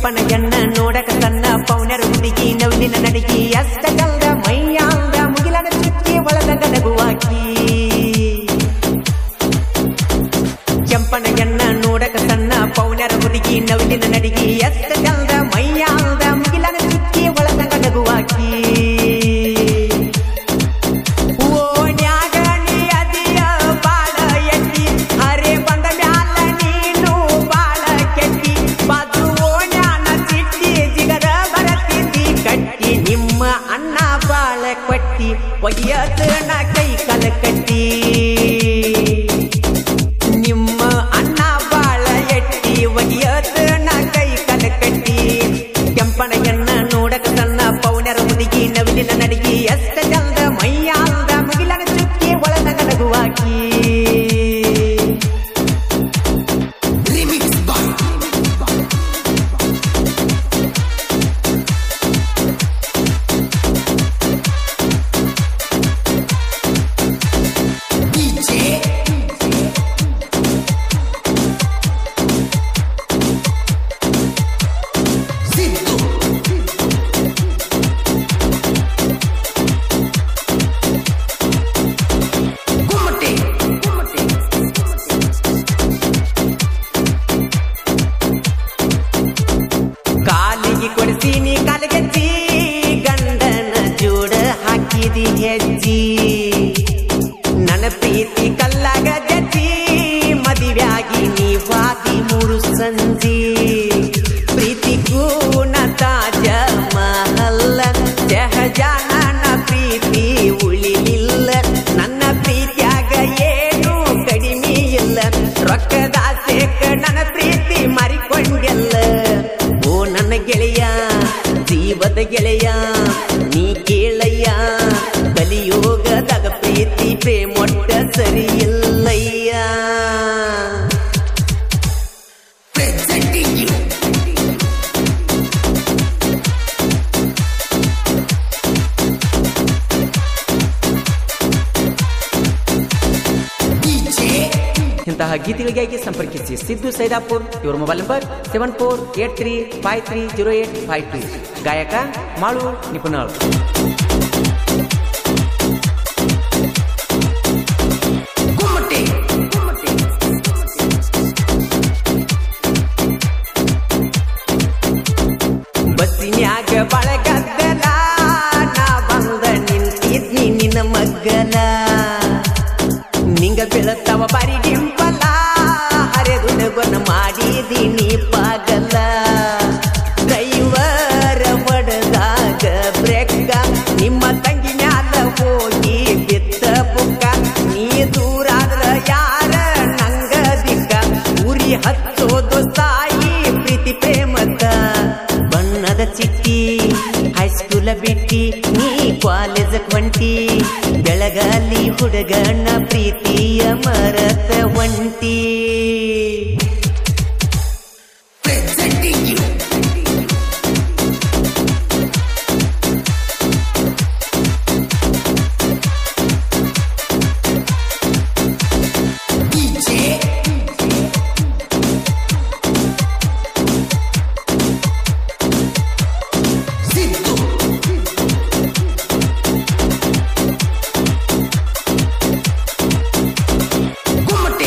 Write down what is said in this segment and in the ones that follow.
ಕೆಂಪನ ಎಣ್ಣ ನೋಡಕ ಸಣ್ಣ ಪೌನರ ಹುಡುಗಿ ನವಿಲಿನ ನಡಿಗಿ ಅಷ್ಟ ಚಂದ ಮೈಯಾಂದ ಮುಗಿಲನ ಚುಕ್ಕಿ ಒಳದಂಗ ನಗುವಾಕಿ ಕೆಂಪನ ಎಣ್ಣ ನೋಡಕ ಸಣ್ಣ ಪೌನರ ಹುಡುಗಿ ನವಿಲಿನ ನಡಿಗಿ ಎಷ್ಟ ಚಂದ ಮೈಯಾಂದ ಮುಗಿಲನ ಚುಕ್ಕಿ ಒಳದಂಗ ನಗುವಾಕಿ ಓಣ್ಯಾಗ ನೀ ಅದಿಯ ಬಾಳ ಎಟ್ಟಿ ಹರೆ ಬಂದ ಮ್ಯಾಲ ನೀನು ಬಾಳ ಕೆಟ್ಟಿ ಬಾಜು ಓಣ್ಯಾನ ಚಿಟ್ಟಿ ಜಿಗದ ಬರತಿದ್ದಿ ಕಟ್ಟಿ ನಿಮ್ಮ ಅಣ್ಣ ಬಾಳ ಕೊಟ್ಟಿ ಒಯ್ಯತನ ಕೈ ಕಲ ಕಟ್ಟಿ ನಿಮ್ಮ ಅಣ್ಣ ಬಾಳ ಎಟ್ಟಿ ಒಯ್ಯತನ ಕೈ ಕಲ ಕಟ್ಟಿ ಕೆಂಪನ ಎಣ್ಣ ನೋಡಕ ಸಣ್ಣ ಪೌನರ ಹುಡುಗಿ ನವಿಲಿನ ನಡಿಗಿ ಎಷ್ಟ ಚಂದ ಮೈಯಾಂದ ಮುಗಿಲನ ಚುಕ್ಕಿ ಒಳನಗ ನಗುವಾಕಿ Remix by DJ Siddu Gummate ಕಾಲಿಗೆ ಕೊಡಿಸೀನಿ ಕಾಲಿಗೆಜ್ಜಿ ಗಂಡನ ಜೋಡ ಹಾಕಿದಿ ಹೆಜ್ಜಿ ನನ್ನ ಪ್ರೀತಿ ಕಲ್ಲಾಗ ಜಜ್ಜಿ ಮದಿವ್ಯಾಗಿ ನೀ ವಾದಿ ಮೂರು ಸಂಜಿ ಪ್ರೀತಿ ಕೂನ ತಾಜ ಮಹಲ್ಲ ಜಹಜಾನನ ಪ್ರೀತಿ ಉಳಿಲಿಲ್ಲ ನನ್ನ ಪ್ರೀತಿಯಾಗ ಏನು ಕಡಿಮೆ ಇಲ್ಲ ರೊಕ್ಕದ ಆಸೆಕ ನನ್ನ ಪ್ರೀತಿ ಮಾರಿಕೊಂಡೆಲ್ಲ ಓ ನನ್ನ ಗೆಳೆಯ ಜೀವದ ಗೆಳೆಯ ನೀ ಕೇಳಯ್ಯ ಕಲಿಯೋಗದಾಗ ಪ್ರೀತಿ ಪ್ರೇಮೊಟ್ಟ ಸರಿಯಿಲ್ಲಯ್ಯ Presenting you DJ ಇಂತಹ ಗೀತೆಗಳಿಗಾಗಿ ಸಂಪರ್ಕಿಸಿ ಸಿದ್ದು ಸೈದಾಪುರ್ ಇವರ mobile number seven four eight three five three zero eight five two ಗಾಯಕ ಮಾಳು ನಿಪುಣಾಳ್ Gummate ಬಸ್ಸಿನ್ಯಾಗ ಬಳಗದ್ದಲ ನಾ ಬಂದ ನಿಂತಿದ್ನಿ ನಿನ್ನ ಮಗ್ಗಲ ನಿಂಗ ಬೀಳತ್ತವ ಬಾರಿ ಡಿಂಪಲ ಹರೆದುಡಗೊನ ಮಾಡಿದೀನಿ ಪಾಗಲ ಡ್ರೈವರ ಹೊಡೆದಾಗ ಬ್ರೇಕ ನಿಮ್ಮ ತಂಗಿ ಮ್ಯಾಲ ಹೋಗಿ ಬಿತ್ತ ಬುಕ್ಕ ನೀ ದೂರಾದ್ರ ಯಾರ ನಂಗ ದಿಕ್ಕ ಉರಿ ಹಚ್ಚೋದು ಸಾಯಿ ಪ್ರೀತಿ ಪ್ರೇಮದ ಬಣ್ಣದ ಚಿಟ್ಟಿ ಹೈಸ್ಕೂಲ ಬಿಟ್ಟಿ ನೀ ಕಾಲೇಜ್ ಹೊಂಟಿ ಬೆಳಗಾಲಿ ಹುಡುಗನ ಪ್ರೀತಿಯ ಮರತ ಒಂಟಿ Presenting you DJ Siddu Gummate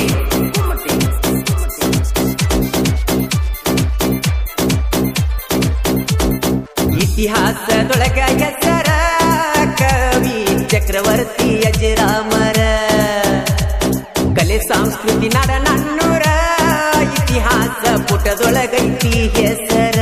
ಇತಿಹಾಸದೊಳಗ ಹೆಸರ ಕವಿ ಚಕ್ರವರ್ತಿ ಅಜರಾಮರ ಕಲೆ ಸಂಸ್ಕೃತಿ ನಡ ನನ್ನೂರ ಇತಿಹಾಸ ಪುಟದೊಳಗೈತಿ ಹೆಸರ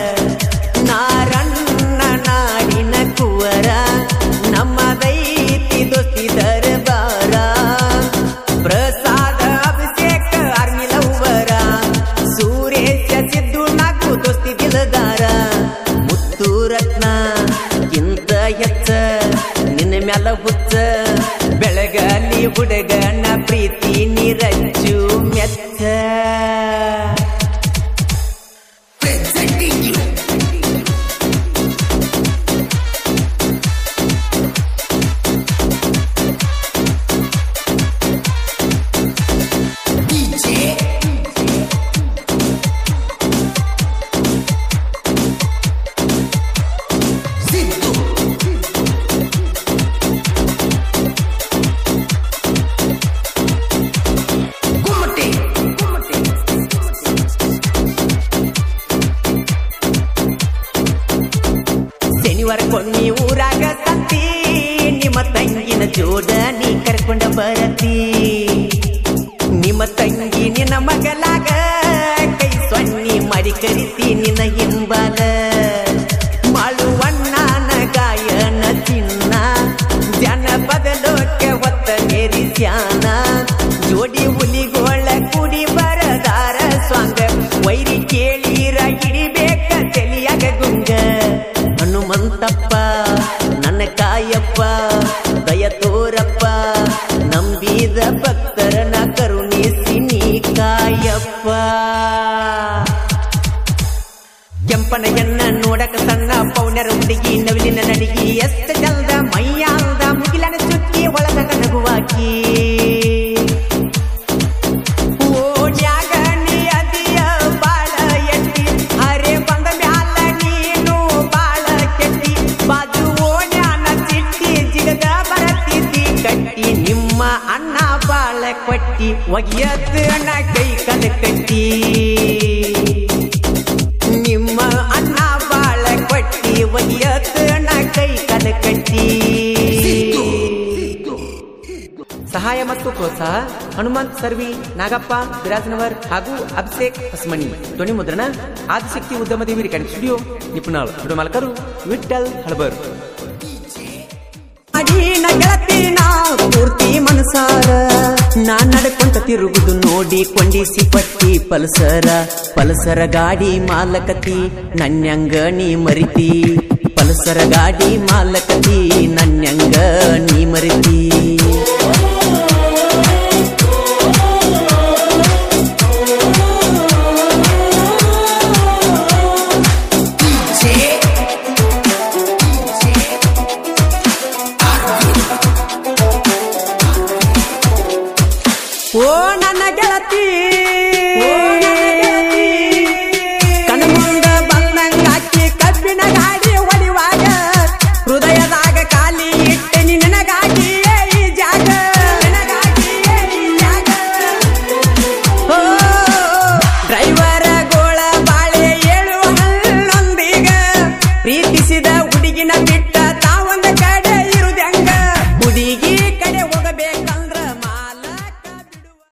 ನಾರನ್ನ ನಾಡಿನ ಕುವರ ನಮ್ಮದೈತಿ ದೋಸ್ತಿ ದರ್ಬಾರ ಪ್ರಸಾದ ಅಭಿಷೇಕ ಆರ್ಮಿ ಲವ್ವರ ಸೂರೇಶ ಸಿದ್ದು ನಾಲ್ಕು ದೋಸ್ತಿ ದಿಲದಾರ ಮುತ್ತು ರತ್ನ ಇಂತ ಹೆಚ್ಚ ನಿನ್ನ ಮ್ಯಾಲ ಹುಚ್ಚ ಬೆಳಗಲಿ ಹುಡುಗನ ಪ್ರೀತಿ ನಿರಜ್ಜು ಮೆಚ್ಚ Presenting you DJ ಜೋಡ ನೀ ಕರ್ಕೊಂಡ ಬರತಿ ನಿಮ್ಮ ತಂಗಿ ನಿನ್ನ ಮಗಲಾಗ ಕೈ ಸೊನ್ನಿ ಮಾಡಿ ಕರಿತಿ ನಿನ್ನ ಹಿಂಬಾಲ ಮಾಳುವಣ್ಣನ ಗಾಯನ ಚಿನ್ನ ಜನಪದ ಲೋಕ ಒತ್ತ ನೇರಿಸ್ಯಾನ ಜೋಡಿ ಹುಲಿಗೋಳ ಕುಡಿ ಬರದಾರ ಸ್ವಾಂಗ ವೈರಿ ಕೇಳಿರ ಹಿಡಿಬೇಕ ತಲಿಯಾಗ ಗುಂಗ ಹನುಮಂತಪ್ಪ ನನ್ನ ಕಾಯಪ್ಪ ದಯ ತೋರಪ್ಪ ನಂಬಿದ ಭಕ್ತರನ ಕರುಣಿಸಿ ನೀ ಕಾಯಪ್ಪ ಕೆಂಪನೆಯನ್ನ ನೋಡಕ ಸಣ್ಣ ಪೌನರ ಹುಡುಗಿ ನವಿಲಿನ ನಡಿಗಿ ಎಷ್ಟ ಜಲ್ದ ಮೈಯಾಲ್ದ ಮುಗಿಲನ ಚುಕ್ಕಿ ಒಳಗ ನಗುವಾಕಿ ಓಡ್ಯಾಗ ನೀ ಅದಿಯ ಬಾಳ ಎಟ್ಟಿ ಹರೆ ಬಂದ ಮ್ಯಾಲ ನೀನು ಬಾಳ ಕೆಟ್ಟಿ ಬಾಜು ಓಣ್ಯಾನ ಚಿಟ್ಟಿ ಜಿಗದ ಬರತಿದ್ದಿ ಕಟ್ಟಿ ನಿಮ್ಮ ಅಣ್ಣ ಬಾಳ ಕೊಟ್ಟಿ ಒಗಿಯತ್ ಅಣ್ಣ ಕೈ ಕಲ ಕಟ್ಟಿ ನಿಮ್ಮ ಅಣ್ಣ ಬಾಳ ಕೊಟ್ಟಿ ಒಗಿಯತ್ ಅಣ್ಣ ಕೈ ಕಲ ಕಟ್ಟಿ ಸಹಾಯ ಮತ್ತು ಪ್ರೋತ್ಸಾಹ ಹನುಮಂತ್ ಸರ್ವಿ ನಾಗಪ್ಪ ಬಿರಾಜನವರ್ ಹಾಗೂ ಅಭಿಷೇಕ್ ಹೊಸಮಣಿ ಧ್ವನಿ ಮುದ್ರಣ Adishakti Udyamadevi recording studio Nipunal video ಮಾಲಕರು ವಿಠಲ್ ಹಳಬರ್ ಅಡಿನ ಗೆಳತಿ ನಾ ಪೂರ್ತಿ ಮನಸಾರ ನಾ ನಡ್ಕೊಂತ ತಿರುಗುದು ನೋಡಿ ಕೊಂಡಿಸಿ ಪಟ್ಟಿ ಪಲ್ಸರ ಪಲ್ಸರ ಗಾಡಿ ಮಾಲಕತಿ ನನ್ಯಂಗ ನೀ ಮರಿತಿ ಪಲ್ಸರ ಗಾಡಿ ಮಾಲಕತಿ ನನ್ಯಂಗ ನೀ ಮರಿತಿ